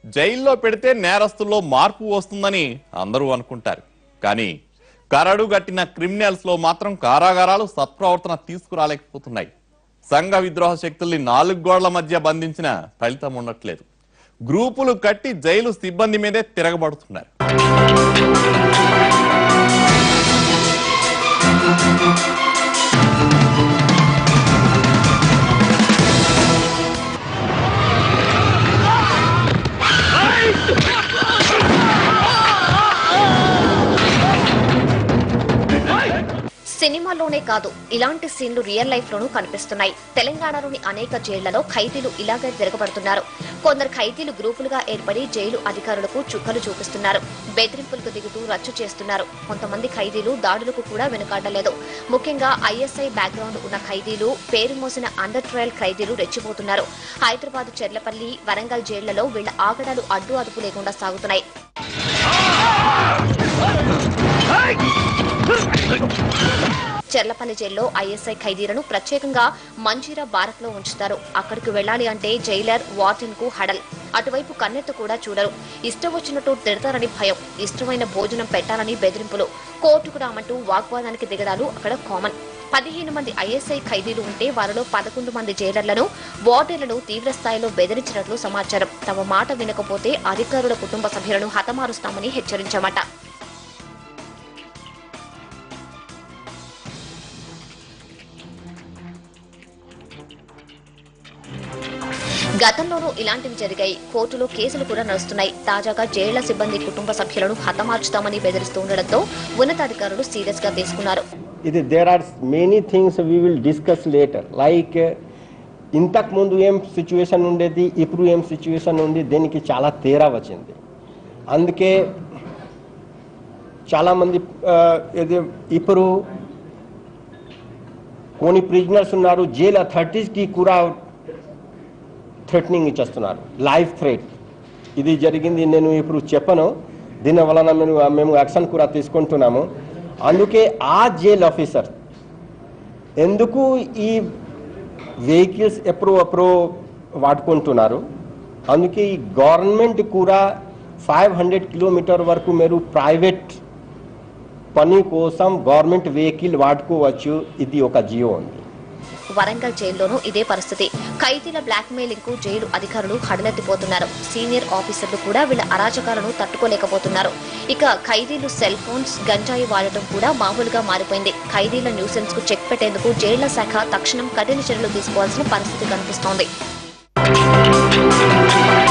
జైల్లో పెడితే నేరస్తుల్లో మార్పు వస్తుందని అందరూ అనుకుంటారు కానీ కరడు గట్టిన క్రిమినల్స్ లో మాత్రం కారాగారాలు సత్ప్రవర్తన తీసుకురాలేకపోతున్నాయి సంఘ విద్రోహ శక్తుల్ని నాలుగు గోళ్ల మధ్య బంధించిన ఫలితం ఉండట్లేదు గ్రూపులు కట్టి జైలు సిబ్బంది మీదే తిరగబడుతున్నారు సినిమాలోనే కాదు ఇలాంటి సీన్లు రియల్ లైఫ్ లోనూ కనిపిస్తున్నాయి తెలంగాణలోని అనేక జైళ్లలో ఖైదీలు ఇలాగే తిరగబడుతున్నారు కొందరు ఖైదీలు గ్రూపులుగా ఏర్పడి జైలు అధికారులకు చుక్కలు చూపిస్తున్నారు బెదిరింపులకు దిగుతూ రచ్చు చేస్తున్నారు కొంతమంది ఖైదీలు దాడులకు కూడా వెనుకాడలేదు ముఖ్యంగా ఐఎస్ఐ బ్యాక్గ్రౌండ్ ఉన్న ఖైదీలు పేరు మోసిన అండర్ ట్రయల్ ఖైదీలు రెచ్చిపోతున్నారు హైదరాబాద్ చెర్లపల్లి వరంగల్ జైళ్లలో వీళ్ల ఆగడాలు అడ్డు అదుపు లేకుండా సాగుతున్నాయి చెర్లపల్లి జైల్లో ఐఎస్ఐ ఖైదీలను ప్రత్యేకంగా మంజీరా బారక్ లో ఉంచుతారు అక్కడికి వెళ్ళాలి అంటే జైలర్ వార్డెన్ కు హడల్ అటువైపు కన్నెత్తు కూడా చూడరు ఇష్టం వచ్చినట్టు తిడతారని భయం ఇష్టమైన భోజనం పెట్టాలని బెదిరింపులు కోర్టుకు రామంటూ వాగ్వాదానికి దిగడాలు అక్కడ కామన్ పదిహేను మంది ఐఎస్ఐ ఖైదీలు ఉంటే వారిలో పదకొండు మంది జైలర్లను వార్డెన్లను తీవ్ర స్థాయిలో బెదిరించినట్లు సమాచారం తమ మాట వినకపోతే అధికారుల కుటుంబ సభ్యులను హతమారుస్తామని హెచ్చరించామట గతంలోనూ ఇలాంటివి జరిగాయి కోర్టులో కేసులు కూడా నడుస్తున్నాయి తాజాగా జైళ్ల సిబ్బంది కుటుంబ సభ్యులను హతమార్చుతామని బెదిరిస్తూ ఉండడంతో ఉన్నతాధికారులు సీరియస్ గా తీసుకున్నారు ఇది there are many things we will discuss later like ఇంతకు ముందు ఏం సిచ్యువేషన్ ఉండేది ఇప్పుడు ఏం సిచ్యువేషన్ ఉంది దీనికి చాలా తేడా వచ్చింది అందుకే చాలామంది ఆ, ఇది ఇప్పుడు కొన్ని ప్రిజనర్స్ ఉన్నారు జైల్ అథారిటీస్కి కూడా థ్రెటనింగ్ ఇచ్చేస్తున్నారు లైఫ్ థ్రెట్ ఇది జరిగింది నేను ఇప్పుడు చెప్పను దీని వలన మేము మేము యాక్షన్ కూడా తీసుకుంటున్నాము అందుకే ఆ జైల్ ఆఫీసర్ ఎందుకు ఈ వెహికల్స్ ఎప్పుడు అప్పుడు వాడుకుంటున్నారు అందుకే ఈ గవర్నమెంట్ కూడా ఫైవ్ హండ్రెడ్ కిలోమీటర్ వరకు మీరు ప్రైవేట్ పని కోసం గవర్నమెంట్ వెహికల్ వాడుకోవచ్చు ఇది ఒక జియో ఉంది వరంగల్ జైల్లోనూ ఇదే పరిస్థితి ఖైదీల బ్లాక్ మెయిలింగ్ కు జైలు అధికారులు హడలెత్తిపోతున్నారు సీనియర్ ఆఫీసర్లు కూడా వీళ్ళ అరాచకాలను తట్టుకోలేకపోతున్నారు ఇక ఖైదీలు సెల్ ఫోన్స్ గంజాయి వాడటం కూడా మామూలుగా మారిపోయింది ఖైదీల న్యూసెన్స్ కు చెక్ పెట్టేందుకు జైళ్ల శాఖ తక్షణం కఠిన చర్యలు తీసుకోవాల్సిన పరిస్థితి కనిపిస్తోంది